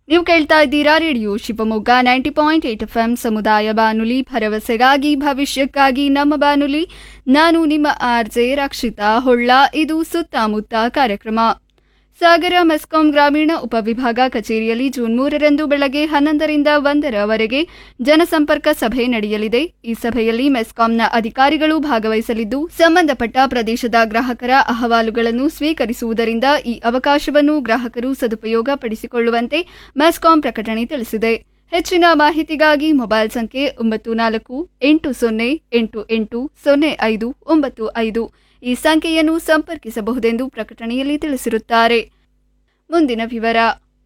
ನೀವು ಕೇಳ್ತಾ ಇದ್ದೀರಾ radio Shivamogga ninety point eight F M ಸಮುದಾಯ ಬಾನುಲಿ ಭರವಸೆಗಾಗಿ ಭವಿಷ್ಯಕ್ಕಾಗಿ ನಮ್ಮ ಬಾನುಲಿ ನಾನು ನಿಮ್ಮ ಆರ್ ಜೆ ರಕ್ಷಿತಾ ಹೊಳ್ಳ ಇದು ಸುತ್ತಮುತ್ತ ಕಾರ್ಯಕ್ರಮ ಸಾಗರ ಮೆಸ್ಕಾಂ ಗ್ರಾಮೀಣ ಉಪವಿಭಾಗ ಕಚೇರಿಯಲ್ಲಿ ಜೂನ್ ಮೂರರಂದು ಬೆಳಗ್ಗೆ ಹನ್ನೊಂದರಿಂದ ಒಂದರವರೆಗೆ ಜನಸಂಪರ್ಕ ಸಭೆ ನಡೆಯಲಿದೆ ಈ ಸಭೆಯಲ್ಲಿ ಮೆಸ್ಕಾಂನ ಅಧಿಕಾರಿಗಳು ಭಾಗವಹಿಸಲಿದ್ದು ಸಂಬಂಧಪಟ್ಟ ಪ್ರದೇಶದ ಗ್ರಾಹಕರ ಅಹವಾಲುಗಳನ್ನು ಸ್ವೀಕರಿಸುವುದರಿಂದ ಈ ಅವಕಾಶವನ್ನು ಗ್ರಾಹಕರು ಸದುಪಯೋಗ ಪಡಿಸಿಕೊಳ್ಳುವಂತೆ ಮೆಸ್ಕಾಂ ಪ್ರಕಟಣೆ ತಿಳಿಸಿದೆ ಹೆಚ್ಚಿನ ಮಾಹಿತಿಗಾಗಿ ಮೊಬೈಲ್ ಸಂಖ್ಯೆ ಒಂಬತ್ತು ನಾಲ್ಕು ಎಂಟು ಸೊನ್ನೆ ಎಂಟು ಎಂಟು ಸೊನ್ನೆ ಐದು ಒಂಬತ್ತು ಐದು ಈ ಸಂಖ್ಯೆಯನ್ನು ಸಂಪರ್ಕಿಸಬಹುದೆಂದು ಪ್ರಕಟಣೆಯಲ್ಲಿ ತಿಳಿಸಿರುತ್ತಾರೆ ಮುಂದಿನ ವಿವರ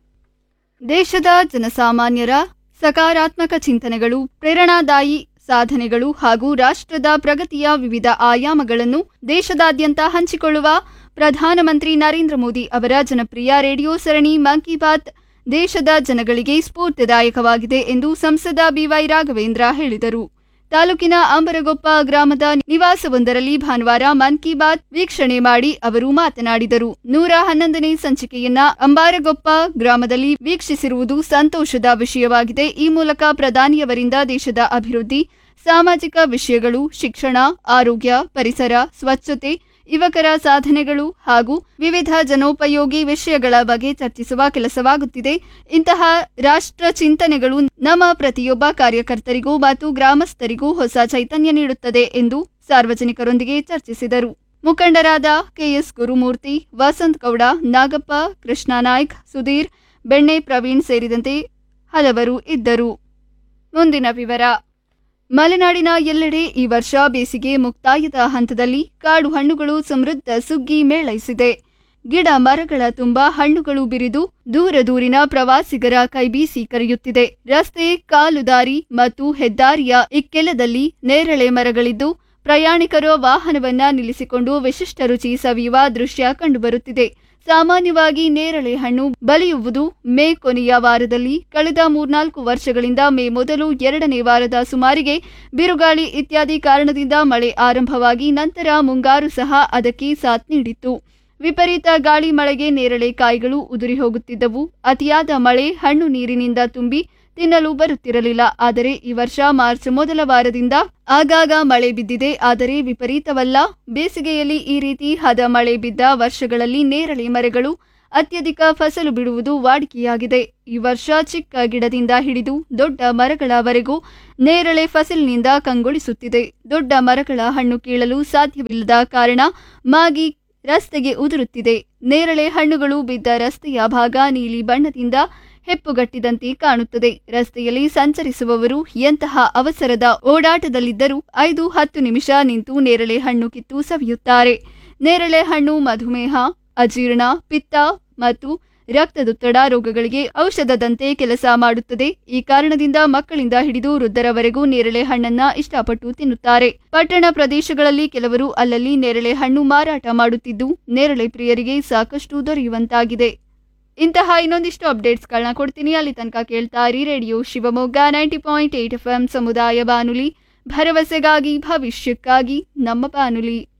ದೇಶದ ಜನಸಾಮಾನ್ಯರ ಸಕಾರಾತ್ಮಕ ಚಿಂತನೆಗಳು ಪ್ರೇರಣಾದಾಯಿ ಸಾಧನೆಗಳು ಹಾಗೂ ರಾಷ್ಟ್ರದ ಪ್ರಗತಿಯ ವಿವಿಧ ಆಯಾಮಗಳನ್ನು ದೇಶದಾದ್ಯಂತ ಹಂಚಿಕೊಳ್ಳುವ ಪ್ರಧಾನಮಂತ್ರಿ ನರೇಂದ್ರ ಮೋದಿ ಅವರ ಜನಪ್ರಿಯ ರೇಡಿಯೋ ಸರಣಿ ಮನ್ ಕಿ ಬಾತ್ ದೇಶದ ಜನಗಳಿಗೆ ಸ್ಫೂರ್ತಿದಾಯಕವಾಗಿದೆ ಎಂದು ಸಂಸದ ಬಿವೈ ರಾಘವೇಂದ್ರ ಹೇಳಿದರು ತಾಲೂಕಿನ ಅಂಬರಗೊಪ್ಪ ಗ್ರಾಮದ ನಿವಾಸವೊಂದರಲ್ಲಿ ಭಾನುವಾರ ಮನ್ ಕಿ ಬಾತ್ ವೀಕ್ಷಣೆ ಮಾಡಿ ಅವರು ಮಾತನಾಡಿದರು ನೂರ ಹನ್ನೊಂದನೇ ಸಂಚಿಕೆಯನ್ನ ಅಂಬಾರಗೊಪ್ಪ ಗ್ರಾಮದಲ್ಲಿ ವೀಕ್ಷಿಸಿರುವುದು ಸಂತೋಷದ ವಿಷಯವಾಗಿದೆ ಈ ಮೂಲಕ ಪ್ರಧಾನಿಯವರಿಂದ ದೇಶದ ಅಭಿವೃದ್ಧಿ ಸಾಮಾಜಿಕ ವಿಷಯಗಳು ಶಿಕ್ಷಣ ಆರೋಗ್ಯ ಪರಿಸರ ಸ್ವಚ್ಛತೆ ಯುವಕರ ಸಾಧನೆಗಳು ಹಾಗೂ ವಿವಿಧ ಜನೋಪಯೋಗಿ ವಿಷಯಗಳ ಬಗ್ಗೆ ಚರ್ಚಿಸುವ ಕೆಲಸವಾಗುತ್ತಿದೆ ಇಂತಹ ರಾಷ್ಟ್ರ ಚಿಂತನೆಗಳು ನಮ್ಮ ಪ್ರತಿಯೊಬ್ಬ ಕಾರ್ಯಕರ್ತರಿಗೂ ಮತ್ತು ಗ್ರಾಮಸ್ಥರಿಗೂ ಹೊಸ ಚೈತನ್ಯ ನೀಡುತ್ತದೆ ಎಂದು ಸಾರ್ವಜನಿಕರೊಂದಿಗೆ ಚರ್ಚಿಸಿದರು ಮುಖಂಡರಾದ ಕೆಎಸ್ ಗುರುಮೂರ್ತಿ ವಸಂತ್ ಗೌಡ ನಾಗಪ್ಪ ಕೃಷ್ಣ ನಾಯ್ಕ್ ಸುಧೀರ್ ಬೆಣ್ಣೆ ಪ್ರವೀಣ್ ಸೇರಿದಂತೆ ಹಲವರು ಇದ್ದರು ಮುಂದಿನ ವಿವರ ಮಲೆನಾಡಿನ ಎಲ್ಲೆಡೆ ಈ ವರ್ಷ ಬೇಸಿಗೆ ಮುಕ್ತಾಯದ ಹಂತದಲ್ಲಿ ಕಾಡು ಹಣ್ಣುಗಳು ಸಮೃದ್ಧ ಸುಗ್ಗಿ ಮೇಳೈಸಿದೆ ಗಿಡ ಮರಗಳ ತುಂಬ ಹಣ್ಣುಗಳು ಬಿರಿದು ದೂರ ದೂರಿನ ಪ್ರವಾಸಿಗರ ಕೈಬೀಸಿ ಕರೆಯುತ್ತಿದೆ ರಸ್ತೆ ಕಾಲುದಾರಿ ಮತ್ತು ಹೆದ್ದಾರಿಯ ಇಕ್ಕೆಲದಲ್ಲಿ ನೇರಳೆ ಮರಗಳಿದ್ದು ಪ್ರಯಾಣಿಕರು ವಾಹನವನ್ನ ನಿಲ್ಲಿಸಿಕೊಂಡು ವಿಶಿಷ್ಟ ರುಚಿ ಸವಿಯುವ ದೃಶ್ಯ ಕಂಡುಬರುತ್ತಿದೆ ಸಾಮಾನ್ಯವಾಗಿ ನೇರಳೆ ಹಣ್ಣು ಬಲಿಯುವುದು ಮೇ ಕೊನೆಯ ವಾರದಲ್ಲಿ ಕಳೆದ ಮೂರ್ನಾಲ್ಕು ವರ್ಷಗಳಿಂದ ಮೇ ಮೊದಲು ಎರಡನೇ ವಾರದ ಸುಮಾರಿಗೆ ಬಿರುಗಾಳಿ ಇತ್ಯಾದಿ ಕಾರಣದಿಂದ ಮಳೆ ಆರಂಭವಾಗಿ ನಂತರ ಮುಂಗಾರು ಸಹ ಅದಕ್ಕೆ ಸಾಥ್ ನೀಡಿತ್ತು ವಿಪರೀತ ಗಾಳಿ ಮಳೆಗೆ ನೇರಳೆ ಕಾಯಿಗಳು ಉದುರಿ ಹೋಗುತ್ತಿದ್ದವು ಅತಿಯಾದ ಮಳೆ ಹಣ್ಣು ನೀರಿನಿಂದ ತುಂಬಿ ತಿನ್ನಲು ಬರುತ್ತಿರಲಿಲ್ಲ ಆದರೆ ಈ ವರ್ಷ ಮಾರ್ಚ್ ಮೊದಲ ವಾರದಿಂದ ಆಗಾಗ ಮಳೆ ಬಿದ್ದಿದೆ ಆದರೆ ವಿಪರೀತವಲ್ಲ ಬೇಸಿಗೆಯಲ್ಲಿ ಈ ರೀತಿ ಹದ ಮಳೆ ಬಿದ್ದ ವರ್ಷಗಳಲ್ಲಿ ನೇರಳೆ ಮರಗಳು ಅತ್ಯಧಿಕ ಫಸಲು ಬಿಡುವುದು ವಾಡಿಕೆಯಾಗಿದೆ ಈ ವರ್ಷ ಚಿಕ್ಕ ಗಿಡದಿಂದ ಹಿಡಿದು ದೊಡ್ಡ ಮರಗಳವರೆಗೂ ನೇರಳೆ ಫಸಲಿನಿಂದ ಕಂಗೊಳಿಸುತ್ತಿದೆ ದೊಡ್ಡ ಮರಗಳ ಹಣ್ಣು ಕೀಳಲು ಸಾಧ್ಯವಿಲ್ಲದ ಕಾರಣ ಮಾಗಿ ರಸ್ತೆಗೆ ಉದುರುತ್ತಿದೆ ನೇರಳೆ ಹಣ್ಣುಗಳು ಬಿದ್ದ ರಸ್ತೆಯ ಭಾಗ ನೀಲಿ ಬಣ್ಣದಿಂದ ಹೆಪ್ಪುಗಟ್ಟಿದಂತೆ ಕಾಣುತ್ತದೆ ರಸ್ತೆಯಲ್ಲಿ ಸಂಚರಿಸುವವರು ಎಂತಹ ಅವಸರದ ಓಡಾಟದಲ್ಲಿದ್ದರೂ ಐದು ಹತ್ತು ನಿಮಿಷ ನಿಂತು ನೇರಳೆ ಹಣ್ಣು ಕಿತ್ತು ಸವಿಯುತ್ತಾರೆ ನೇರಳೆ ಹಣ್ಣು ಮಧುಮೇಹ ಅಜೀರ್ಣ ಪಿತ್ತ ಮತ್ತು ರಕ್ತದೊತ್ತಡ ರೋಗಗಳಿಗೆ ಔಷಧದಂತೆ ಕೆಲಸ ಮಾಡುತ್ತದೆ ಈ ಕಾರಣದಿಂದ ಮಕ್ಕಳಿಂದ ಹಿಡಿದು ವೃದ್ಧರವರೆಗೂ ನೇರಳೆ ಹಣ್ಣನ್ನ ಇಷ್ಟಪಟ್ಟು ತಿನ್ನುತ್ತಾರೆ ಪಟ್ಟಣ ಪ್ರದೇಶಗಳಲ್ಲಿ ಕೆಲವರು ಅಲ್ಲಲ್ಲಿ ನೇರಳೆ ಹಣ್ಣು ಮಾರಾಟ ಮಾಡುತ್ತಿದ್ದು ನೇರಳೆ ಪ್ರಿಯರಿಗೆ ಸಾಕಷ್ಟು ದೊರೆಯುವಂತಾಗಿದೆ ಇಂತಹ ಇನ್ನೊಂದಿಷ್ಟು ಅಪ್ಡೇಟ್ಸ್ಗಳನ್ನ ಕೊಡ್ತೀನಿ ಅಲ್ಲಿ ತನಕ ಕೇಳ್ತಾ ಇರಿ radio Shivamogga ninety point eight F M ಸಮುದಾಯ ಬಾನುಲಿ ಭರವಸೆಗಾಗಿ ಭವಿಷ್ಯಕ್ಕಾಗಿ ನಮ್ಮ ಬಾನುಲಿ